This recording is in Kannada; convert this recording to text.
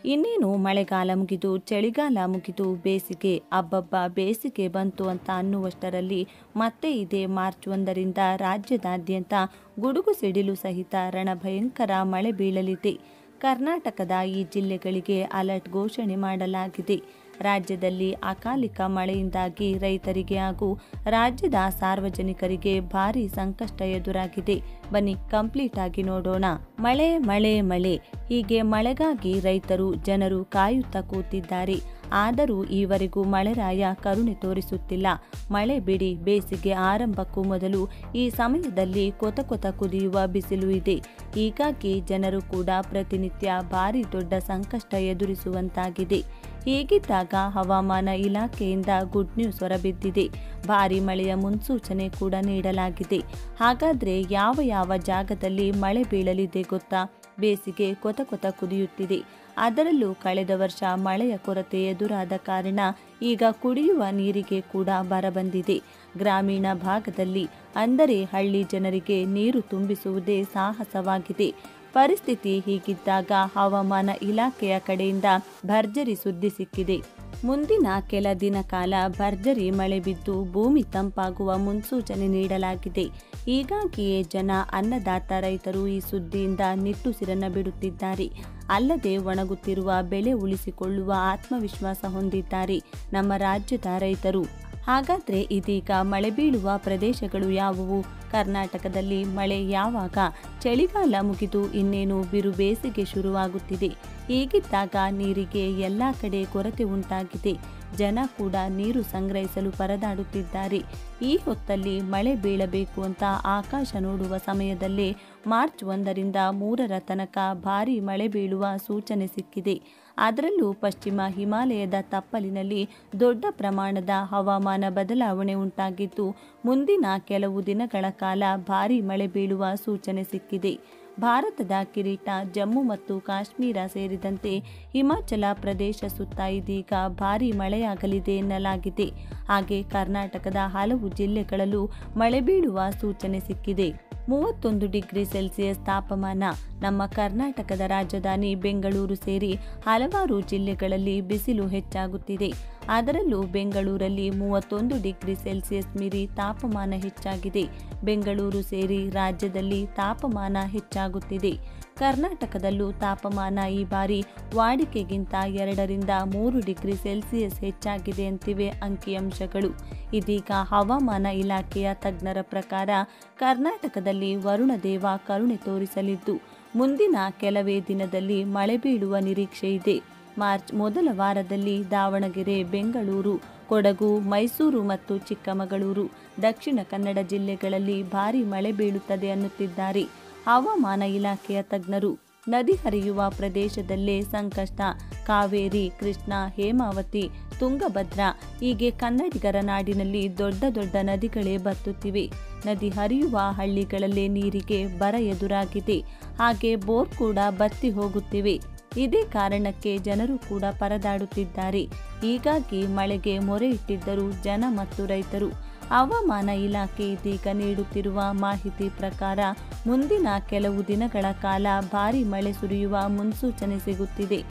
ಇನ್ನೇನು ಮಳೆಗಾಲ ಮುಗಿದು ಚಳಿಗಾಲ ಮುಗಿದು ಬೇಸಿಗೆ ಅಬ್ಬಬ್ಬ ಬೇಸಿಗೆ ಬಂತು ಅಂತ ಅನ್ನುವಷ್ಟರಲ್ಲಿ ಮತ್ತೆ ಇದೇ ಮಾರ್ಚ್ ಒಂದರಿಂದ ರಾಜ್ಯದಾದ್ಯಂತ ಗುಡುಗು ಸಿಡಿಲು ಸಹಿತ ರಣಭಯಂಕರ ಮಳೆ ಬೀಳಲಿದೆ ಕರ್ನಾಟಕದ ಈ ಜಿಲ್ಲೆಗಳಿಗೆ ಅಲರ್ಟ್ ಘೋಷಣೆ ಮಾಡಲಾಗಿದೆ ರಾಜ್ಯದಲ್ಲಿ ಅಕಾಲಿಕ ಮಳೆಯಿಂದಾಗಿ ರೈತರಿಗೆ ಹಾಗೂ ರಾಜ್ಯದ ಸಾರ್ವಜನಿಕರಿಗೆ ಭಾರಿ ಸಂಕಷ್ಟ ಎದುರಾಗಿದೆ ಬನ್ನಿ ಕಂಪ್ಲೀಟ್ ಆಗಿ ನೋಡೋಣ ಮಳೆ ಮಳೆ ಮಳೆ ಹೀಗೆ ಮಳೆಗಾಗಿ ರೈತರು ಜನರು ಕಾಯುತ್ತಾ ಕೂತಿದ್ದಾರೆ ಆದರೂ ಈವರೆಗೂ ಮಳೆರಾಯ ಕರುಣೆ ತೋರಿಸುತ್ತಿಲ್ಲ ಮಳೆ ಬಿಡಿ ಬೇಸಿಗೆ ಆರಂಭಕ್ಕೂ ಮೊದಲು ಈ ಸಮಯದಲ್ಲಿ ಕೊತ ಕೊತ ಕುದಿಯುವ ಬಿಸಿಲು ಇದೆ ಹೀಗಾಗಿ ಜನರು ಕೂಡ ಪ್ರತಿನಿತ್ಯ ಭಾರಿ ದೊಡ್ಡ ಸಂಕಷ್ಟ ಎದುರಿಸುವಂತಾಗಿದೆ ಹೀಗಿದ್ದಾಗ ಹವಾಮಾನ ಇಲಾಖೆಯಿಂದ ಗುಡ್ ನ್ಯೂಸ್ ಹೊರಬಿದ್ದಿದೆ ಭಾರಿ ಮಳೆಯ ಮುನ್ಸೂಚನೆ ಕೂಡ ನೀಡಲಾಗಿದೆ ಹಾಗಾದ್ರೆ ಯಾವ ಯಾವ ಜಾಗದಲ್ಲಿ ಮಳೆ ಬೀಳಲಿದೆ ಗೊತ್ತಾ ಬೇಸಿಗೆ ಕೊತ ಕೊತ ಕುದಿಯುತ್ತಿದೆ ಅದರಲ್ಲೂ ಕಳೆದ ವರ್ಷ ಮಳೆಯ ಕೊರತೆ ಎದುರಾದ ಕಾರಣ ಈಗ ಕುಡಿಯುವ ನೀರಿಗೆ ಕೂಡ ಬರಬಂದಿದೆ ಗ್ರಾಮೀಣ ಭಾಗದಲ್ಲಿ ಅಂದರೆ ಹಳ್ಳಿ ಜನರಿಗೆ ನೀರು ತುಂಬಿಸುವುದೇ ಸಾಹಸವಾಗಿದೆ ಪರಿಸ್ಥಿತಿ ಹೀಗಿದ್ದಾಗ ಹವಾಮಾನ ಇಲಾಖೆಯ ಕಡೆಯಿಂದ ಭರ್ಜರಿ ಸುದ್ದಿ ಸಿಕ್ಕಿದೆ ಮುಂದಿನ ಕೆಲ ದಿನ ಕಾಲ ಭರ್ಜರಿ ಮಳೆ ಬಿದ್ದು ಭೂಮಿ ತಂಪಾಗುವ ಮುನ್ಸೂಚನೆ ನೀಡಲಾಗಿದೆ ಹೀಗಾಗಿಯೇ ಜನ ಅನ್ನದಾತ ರೈತರು ಈ ಸುದ್ದಿಯಿಂದ ನಿಟ್ಟುಸಿರನ್ನ ಬಿಡುತ್ತಿದ್ದಾರೆ ಅಲ್ಲದೆ ಒಣಗುತ್ತಿರುವ ಬೆಳೆ ಉಳಿಸಿಕೊಳ್ಳುವ ಆತ್ಮವಿಶ್ವಾಸ ಹೊಂದಿದ್ದಾರೆ ನಮ್ಮ ರಾಜ್ಯದ ರೈತರು ಹಾಗಾದ್ರೆ ಇದೀಗ ಮಳೆ ಬೀಳುವ ಪ್ರದೇಶಗಳು ಯಾವುವು ಕರ್ನಾಟಕದಲ್ಲಿ ಮಳೆ ಯಾವಾಗ ಚಳಿಗಾಲ ಮುಗಿದು ಇನ್ನೇನು ಬಿರು ಬೇಸಿಗೆ ಶುರುವಾಗುತ್ತಿದೆ ಹೀಗಿದ್ದಾಗ ನೀರಿಗೆ ಎಲ್ಲ ಕಡೆ ಕೊರತೆ ಉಂಟಾಗಿದೆ ಜನ ಕೂಡ ನೀರು ಸಂಗ್ರಹಿಸಲು ಪರದಾಡುತ್ತಿದ್ದಾರೆ ಈ ಹೊತ್ತಲ್ಲಿ ಮಳೆ ಬೀಳಬೇಕು ಅಂತ ಆಕಾಶ ನೋಡುವ ಸಮಯದಲ್ಲೇ ಮಾರ್ಚ್ ಒಂದರಿಂದ ಮೂರರ ತನಕ ಭಾರೀ ಮಳೆ ಬೀಳುವ ಸೂಚನೆ ಸಿಕ್ಕಿದೆ ಅದರಲ್ಲೂ ಪಶ್ಚಿಮ ಹಿಮಾಲಯದ ತಪ್ಪಲಿನಲ್ಲಿ ದೊಡ್ಡ ಪ್ರಮಾಣದ ಹವಾಮಾನ ಬದಲಾವಣೆ ಉಂಟಾಗಿದ್ದು ಮುಂದಿನ ಕೆಲವು ದಿನಗಳ ಕಾಲ ಭಾರೀ ಮಳೆ ಬೀಳುವ ಸೂಚನೆ ಸಿಕ್ಕಿದೆ ಭಾರತದ ಕಿರೀಟ ಜಮ್ಮು ಮತ್ತು ಕಾಶ್ಮೀರ ಸೇರಿದಂತೆ ಹಿಮಾಚಲ ಪ್ರದೇಶ ಸುತ್ತ ಇದೀಗ ಭಾರೀ ಮಳೆಯಾಗಲಿದೆ ಎನ್ನಲಾಗಿದೆ ಹಾಗೆ ಕರ್ನಾಟಕದ ಹಲವು ಜಿಲ್ಲೆಗಳಲ್ಲೂ ಮಳೆ ಬೀಳುವ ಸೂಚನೆ ಸಿಕ್ಕಿದೆ ಮೂವತ್ತೊಂದು ಡಿಗ್ರಿ ಸೆಲ್ಸಿಯಸ್ ತಾಪಮಾನ ನಮ್ಮ ಕರ್ನಾಟಕದ ರಾಜಧಾನಿ ಬೆಂಗಳೂರು ಸೇರಿ ಹಲವಾರು ಜಿಲ್ಲೆಗಳಲ್ಲಿ ಬಿಸಿಲು ಹೆಚ್ಚಾಗುತ್ತಿದೆ ಅದರಲ್ಲೂ ಬೆಂಗಳೂರಲ್ಲಿ ಮೂವತ್ತೊಂದು ಡಿಗ್ರಿ ಸೆಲ್ಸಿಯಸ್ ಮೀರಿ ತಾಪಮಾನ ಹೆಚ್ಚಾಗಿದೆ ಬೆಂಗಳೂರು ಸೇರಿ ರಾಜ್ಯದಲ್ಲಿ ತಾಪಮಾನ ಹೆಚ್ಚಾಗುತ್ತಿದೆ ಕರ್ನಾಟಕದಲ್ಲೂ ತಾಪಮಾನ ಈ ಬಾರಿ ವಾಡಿಕೆಗಿಂತ ಎರಡರಿಂದ ಮೂರು ಡಿಗ್ರಿ ಸೆಲ್ಸಿಯಸ್ ಹೆಚ್ಚಾಗಿದೆ ಅಂತಿವೆ ಅಂಕಿಅಂಶಗಳು ಇದೀಗ ಹವಾಮಾನ ಇಲಾಖೆಯ ತಜ್ಞರ ಪ್ರಕಾರ ಕರ್ನಾಟಕದಲ್ಲಿ ವರುಣದೇವ ಕರುಣೆ ತೋರಿಸಲಿದ್ದು ಮುಂದಿನ ಕೆಲವೇ ದಿನದಲ್ಲಿ ಮಳೆ ಬೀಳುವ ನಿರೀಕ್ಷೆ ಇದೆ ಮಾರ್ಚ್ ಮೊದಲ ವಾರದಲ್ಲಿ ದಾವಣಗೆರೆ ಬೆಂಗಳೂರು ಕೊಡಗು ಮೈಸೂರು ಮತ್ತು ಚಿಕ್ಕಮಗಳೂರು ದಕ್ಷಿಣ ಕನ್ನಡ ಜಿಲ್ಲೆಗಳಲ್ಲಿ ಭಾರೀ ಮಳೆ ಬೀಳುತ್ತದೆ ಅನ್ನುತ್ತಿದ್ದಾರೆ ಹವಾಮಾನ ಇಲಾಖೆಯ ತಜ್ಞರು ನದಿ ಹರಿಯುವ ಪ್ರದೇಶದಲ್ಲೇ ಸಂಕಷ್ಟ ಕಾವೇರಿ ಕೃಷ್ಣ ಹೇಮಾವತಿ ತುಂಗಭದ್ರಾ ಹೀಗೆ ಕನ್ನಡಿಗರ ನಾಡಿನಲ್ಲಿ ದೊಡ್ಡ ದೊಡ್ಡ ನದಿಗಳೇ ಬತ್ತುತ್ತಿವೆ ನದಿ ಹರಿಯುವ ಹಳ್ಳಿಗಳಲ್ಲೇ ನೀರಿಗೆ ಬರ ಎದುರಾಗಿದೆ ಹಾಗೆ ಬೋರ್ ಕೂಡ ಬತ್ತಿ ಹೋಗುತ್ತಿವೆ ಇದೇ ಕಾರಣಕ್ಕೆ ಜನರು ಕೂಡ ಪರದಾಡುತ್ತಿದ್ದಾರೆ ಹೀಗಾಗಿ ಮಳೆಗೆ ಮೊರೆ ಇಟ್ಟಿದ್ದರು ಜನ ಮತ್ತು ರೈತರು ಹವಾಮಾನ ಇಲಾಖೆ ಇದೀಗ ನೀಡುತ್ತಿರುವ ಮಾಹಿತಿ ಪ್ರಕಾರ ಮುಂದಿನ ಕೆಲವು ದಿನಗಳ ಕಾಲ ಭಾರೀ ಮಳೆ ಸುರಿಯುವ ಮುನ್ಸೂಚನೆ ಸಿಗುತ್ತಿದೆ